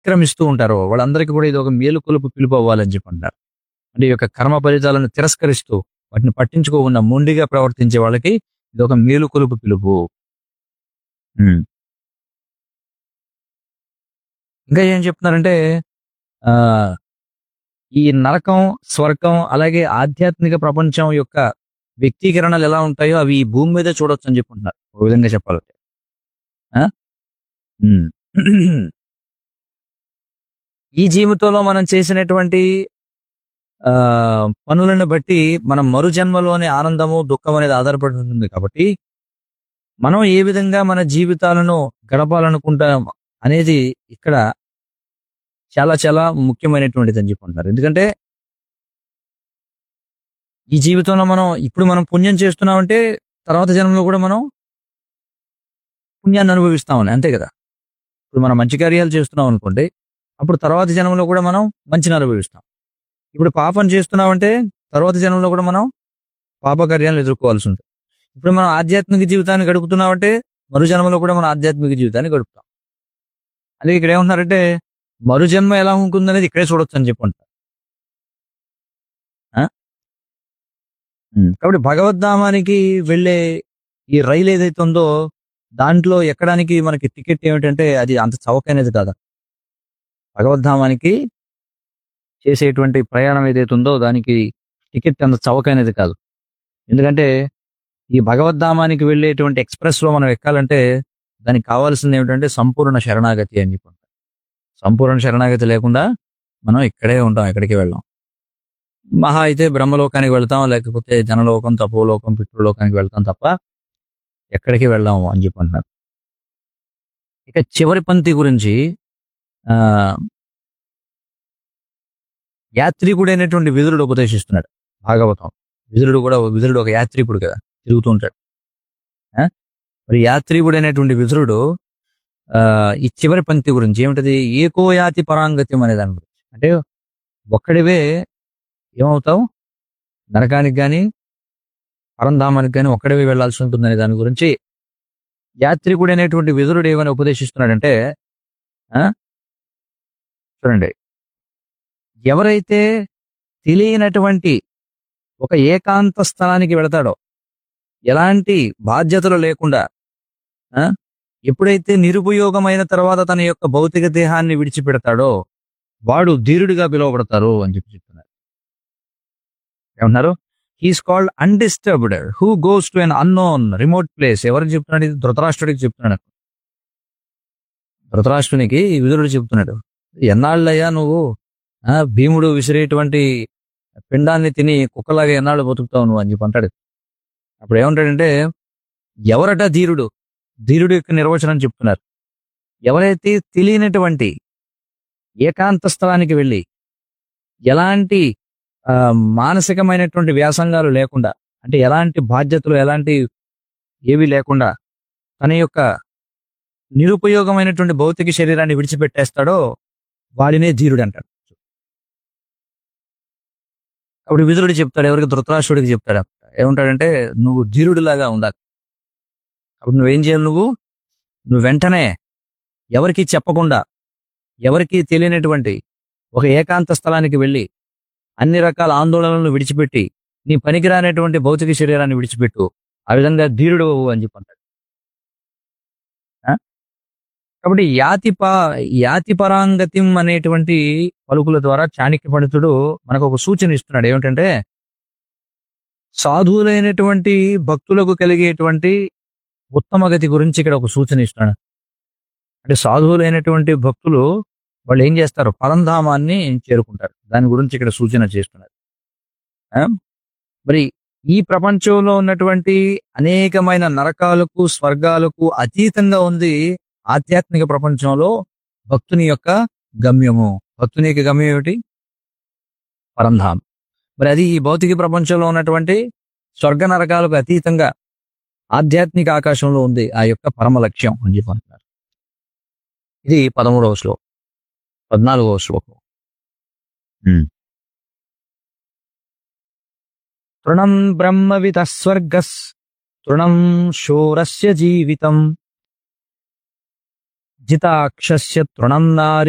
అతిక్రమిస్తూ ఉంటారో వాళ్ళందరికీ కూడా ఇది ఒక మేలుకొలుపు పిలుపు అవ్వాలని చెప్పి అంటారు అంటే ఈ యొక్క కర్మ ఫలితాలను తిరస్కరిస్తూ వాటిని పట్టించుకోకుండా మొండిగా ప్రవర్తించే వాళ్ళకి ఇది ఒక మేలుకొలుపు పిలుపు ఉమ్. ఇంకా ఏం చెప్తున్నారంటే ఆ ఈ నరకం స్వర్గం అలాగే ఆధ్యాత్మిక ప్రపంచం యొక్క వ్యక్తీకరణలు ఎలా ఉంటాయో అవి ఈ భూమి మీద చూడొచ్చు అని చెప్పుకుంటున్నారు ఒక విధంగా చెప్పాలంటే ఆ? ఉమ్. ఈ జీవితంలో మనం చేసినటువంటి ఆ పనులను బట్టి మనం మరు జన్మలోని ఆనందము దుఃఖం అనేది ఆధారపడి ఉంటుంది కాబట్టి మనం ఏ విధంగా మన జీవితాలను గడపాలనుకుంటాం అనేది ఇక్కడ చాలా చాలా ముఖ్యమైనటువంటిది అని చెప్పుకుంటారు ఎందుకంటే ఈ జీవితంలో మనం ఇప్పుడు మనం పుణ్యం చేస్తున్నామంటే తర్వాత జన్మలో కూడా మనం పుణ్యాన్ని అనుభవిస్తామని అంతే కదా ఇప్పుడు మనం మంచి కార్యాలు చేస్తున్నాం అనుకోండి అప్పుడు తర్వాత జన్మలో కూడా మనం మంచిని అనుభవిస్తాం ఇప్పుడు పాపం చేస్తున్నామంటే తర్వాత జన్మలో కూడా మనం పాప కార్యాలను ఎదుర్కోవాల్సి ఉంటుంది ఇప్పుడు మనం ఆధ్యాత్మిక జీవితాన్ని గడుపుతున్నామంటే మరు జన్మలో కూడా మనం ఆధ్యాత్మిక జీవితాన్ని గడుపుతాం అలాగే ఇక్కడ ఏమంటున్నారంటే మరు జన్మ ఎలా ఉంటుందనేది ఇక్కడే చూడొచ్చు అని చెప్పి అంటారు ఆ? ఉమ్, కాబట్టి భగవద్ధామానికి వెళ్ళే ఈ రైలు ఏదైతే ఉందో దాంట్లో ఎక్కడానికి మనకి టికెట్ ఏమిటంటే అది అంత చౌకైనది కాదు భగవద్ధామానికి చేసేటువంటి ప్రయాణం ఏదైతే ఉందో దానికి టికెట్ అంత చౌకైనది కాదు ఎందుకంటే ఈ భగవద్ధామానికి వెళ్ళేటువంటి ఎక్స్ప్రెస్ లో మనం ఎక్కాలంటే దానికి కావాల్సింది ఏమిటంటే సంపూర్ణ శరణాగతి అని చెప్పి అంటారు. సంపూర్ణ శరణాగతి లేకుండా మనం ఇక్కడే ఉంటాం ఎక్కడికి వెళ్ళాం మహా అయితే బ్రహ్మలోకానికి వెళ్తాం లేకపోతే జనలోకం తపోలోకం పితృలోకానికి వెళ్తాం తప్ప ఎక్కడికి వెళ్ళాము అని చెప్పి అంటున్నారు ఇక చివరి పంక్తి గురించి ఆ యాత్రికుడైనటువంటి విదురుడు ఉపదేశిస్తున్నాడు భాగవతం విదురుడు కూడా విదురుడు ఒక యాత్రికుడు కదా తిరుగుతూ ఉంటాడు ఆ? మరి యాత్రికుడైనటువంటి విదురుడు ఆ ఈ చివరి పంక్తి గురించి ఏమిటది ఏకోయాతి పరాంగత్యం అనే దాని గురించి అంటే ఒక్కడివే ఏమవుతావు నరకానికి కానీ పరంధామానికి కానీ ఒక్కడివే వెళ్లాల్సి ఉంటుందనే దాని గురించి యాత్రికుడు అనేటువంటి విదురుడు ఏమని ఉపదేశిస్తున్నాడంటే ఆ? చూడండి ఎవరైతే తెలియనటువంటి ఒక ఏకాంత స్థలానికి వెళతాడో ఎలాంటి బాధ్యతలు లేకుండా ఆ? ఎప్పుడైతే నిరుపయోగమైన తర్వాత తన యొక్క భౌతిక దేహాన్ని విడిచిపెడతాడో వాడు ధీరుడిగా పిలువబడతారు అని చెప్పి చెప్తున్నారు ఏమన్నారు he's called undisturbed who goes to an unknown remote place ఎవరికి చెప్తున్నాడు ఇది ధృతరాష్ట్రుడికి చెప్తున్నాడు ధృతరాష్ట్రునికి ఈ విదురుడు చెప్తున్నాడు ఎన్నాళ్ళయ్యా నువ్వు ఆ, భీముడు విసిరేటువంటి పిండాన్ని తిని కుక్కలాగా ఎన్నాళ్ళు బతుకుతావు నువ్వు అని చెప్పి అంటాడు అప్పుడు ఏమంటాడంటే ఎవరట ధీరుడు ధీరుడు యొక్క నిర్వచనం చెప్తున్నారు ఎవరైతే తెలియనటువంటి ఏకాంత స్థలానికి వెళ్ళి ఎలాంటి ఆ, మానసికమైనటువంటి వ్యాసంగాలు లేకుండా అంటే ఎలాంటి బాధ్యతలు ఎలాంటి ఏవి లేకుండా తన యొక్క నిరుపయోగమైనటువంటి భౌతిక శరీరాన్ని విడిచిపెట్టేస్తాడో వాడినే ధీరుడు అంటాడు అప్పుడు విదురుడు చెప్తాడు ఎవరికి ధృతరాష్ట్రుడికి చెప్తాడు ఏమంటాడంటే నువ్వు ధీరుడిలాగా ఉండాలి అప్పుడు నువ్వేం చేయాలి నువ్వు నువ్వు వెంటనే ఎవరికి చెప్పకుండా ఎవరికి తెలియనటువంటి ఒక ఏకాంత స్థలానికి వెళ్ళి అన్ని రకాల ఆందోళనలను విడిచిపెట్టి నీ పనికిరానటువంటి భౌతిక శరీరాన్ని విడిచిపెట్టు ఆ విధంగా ధీరుడు అవ్వు అని చెప్పి అంటాడు ఆ? కాబట్టి యాతిప యాతిపరాంగతిం అనేటువంటి పలుకుల ద్వారా చాణక్య పండితుడు మనకు ఒక సూచన ఇస్తున్నాడు ఏమిటంటే సాధువులైనటువంటి భక్తులకు కలిగేటువంటి ఉత్తమ గతి గురించి ఇక్కడ ఒక సూచన ఇస్తున్నాడు అంటే సాధువులైనటువంటి భక్తులు వాళ్ళు ఏం చేస్తారు పరంధామాన్ని చేరుకుంటారు దాని గురించి ఇక్కడ సూచన చేస్తున్నారు ఆ? మరి ఈ ప్రపంచంలో ఉన్నటువంటి అనేకమైన నరకాలకు స్వర్గాలకు అతీతంగా ఉంది ఆధ్యాత్మిక ప్రపంచంలో భక్తుని యొక్క గమ్యము భక్తుని యొక్క గమ్యం ఏమిటి పరంధాం మరి అది ఈ భౌతిక ప్రపంచంలో ఉన్నటువంటి స్వర్గ నరకాలకు అతీతంగా ఆధ్యాత్మిక ఆకాశంలో ఉంది ఆ యొక్క పరమ లక్ష్యం అని చెప్పి అంటున్నారు ఇది పదమూడవ శ్లోకం పద్నాలుగవ శ్లోకం ఉమ్. తృణం బ్రహ్మవిత స్వర్గస్ తృణం శూరస్య జీవితం జితాక్షస్య తృణం నారి